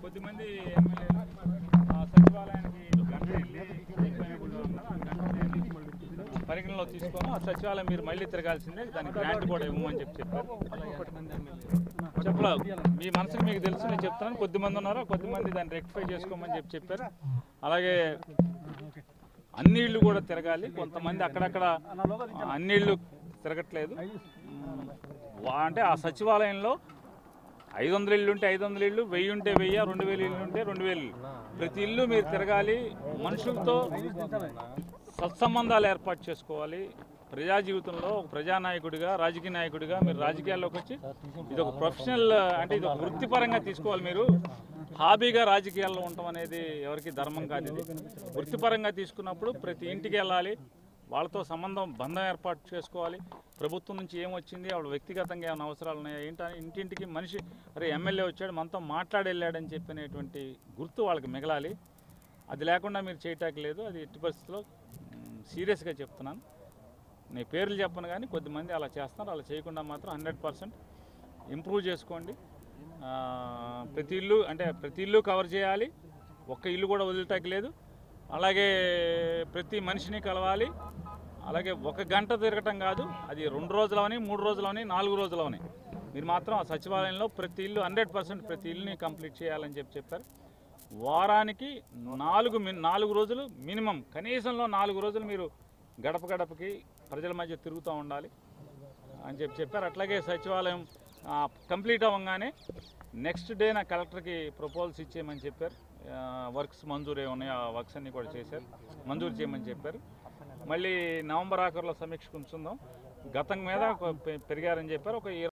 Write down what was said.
కొద్దిమంది ఎమ్మెల్యేలు ఆ సచివాలయానికి గంట వెళ్ళి అయిపోయినప్పుడు ఉన్నారు. ఆ గంట వెళ్ళి పరిగణలో తీసుకొని ఆ సచివాలయం మీరు మళ్ళీ తిరగాల్సిందే దానికి గ్రాంట్ కూడా ఇవ్వమని చెప్పి చెప్పారు చెప్పలా మీ మనసుకి మీకు తెలుసు నేను చెప్తాను కొద్దిమంది ఉన్నారు కొద్దిమంది దాన్ని రెక్టిఫై చేసుకోమని చెప్పి చెప్పారు అలాగే అన్ని ఇళ్ళు కూడా తిరగాలి కొంతమంది అక్కడక్కడ అన్ని ఇళ్ళు తిరగట్లేదు మ్, వా- అంటే ఆ సచివాలయంలో ఐదు వందల ఇళ్ళు ఉంటే ఐదు వందల ఇళ్ళు వెయ్యి ఉంటే వెయ్యి రెండు వేలు ఇళ్ళు ఉంటే రెండు వేలు ఇళ్ళు. ప్రతి ఇల్లు మీరు తిరగాలి మనుషులతో సత్సంబంధాలు ఏర్పాటు చేసుకోవాలి ప్రజా జీవితంలో ఒక ప్రజానాయకుడిగా రాజకీయ నాయకుడిగా మీరు రాజకీయాల్లోకి వచ్చి ఇది ఒక ప్రొఫెషనల్ అంటే ఇది ఒక వృత్తిపరంగా తీసుకోవాలి మీరు హాబీగా రాజకీయాల్లో ఉండటం అనేది ఎవరికి ధర్మం కాదు ఇది వృత్తిపరంగా తీసుకున్నప్పుడు ప్రతి ఇంటికి వెళ్ళాలి వాళ్ళతో సంబంధం బంధం ఏర్పాటు చేసుకోవాలి ప్రభుత్వం నుంచి ఏమొచ్చింది వాళ్ళ వ్యక్తిగతంగా ఏమైనా అవసరాలు ఉన్నాయా ఏంటని ఇంటింటికి మనిషి అరే ఎమ్మెల్యే వచ్చాడు మనతో మాట్లాడి వెళ్ళాడని చెప్పినటువంటి గుర్తు వాళ్ళకి మిగలాలి అది లేకుండా మీరు చేయటానికి లేదు అది ఎట్టి పరిస్థితుల్లో సీరియస్గా చెప్తున్నాను నేను పేర్లు చెప్పను కానీ కొద్దిమంది అలా చేస్తున్నారు అలా చేయకుండా మాత్రం హండ్రెడ్ పర్సెంట్ ఇంప్రూవ్ చేసుకోండి ఆ, ప్రతి ఇల్లు అంటే ప్రతి ఇల్లు కవర్ చేయాలి ఒక్క ఇల్లు కూడా వదిలిటానికి లేదు అలాగే ప్రతి మనిషిని కలవాలి అలాగే ఒక గంట తిరగటం కాదు అది రెండు రోజులవని మూడు రోజులవని నాలుగు రోజులవని మీరు మాత్రం ఆ సచివాలయంలో ప్రతి ఇల్లు హండ్రెడ్ పర్సెంట్ ప్రతి ఇల్లుని కంప్లీట్ చేయాలని చెప్పి చెప్పారు వారానికి నాలుగు మిన్ నాలుగు రోజులు మినిమం కనీసంలో నాలుగు రోజులు మీరు గడప గడపకి ప్రజల మధ్య తిరుగుతూ ఉండాలి అని చెప్పి చెప్పారు అట్లాగే సచివాలయం ఆ, కంప్లీట్ అవ్వగానే నెక్స్ట్ డే నా కలెక్టర్కి ప్రపోజల్స్ ఇచ్చేయమని చెప్పారు ఆ, వర్క్స్ మంజూరు ఏమున్నాయో ఆ వర్క్స్ అన్నీ కూడా చేశారు మంజూరు చేయమని చెప్పారు మళ్ళీ నవంబర్ ఆఖరిలో సమీక్ష ఉంచుందాం గతం మీద ఒక పె- పెరిగారని చెప్పారు ఒక ఇరవై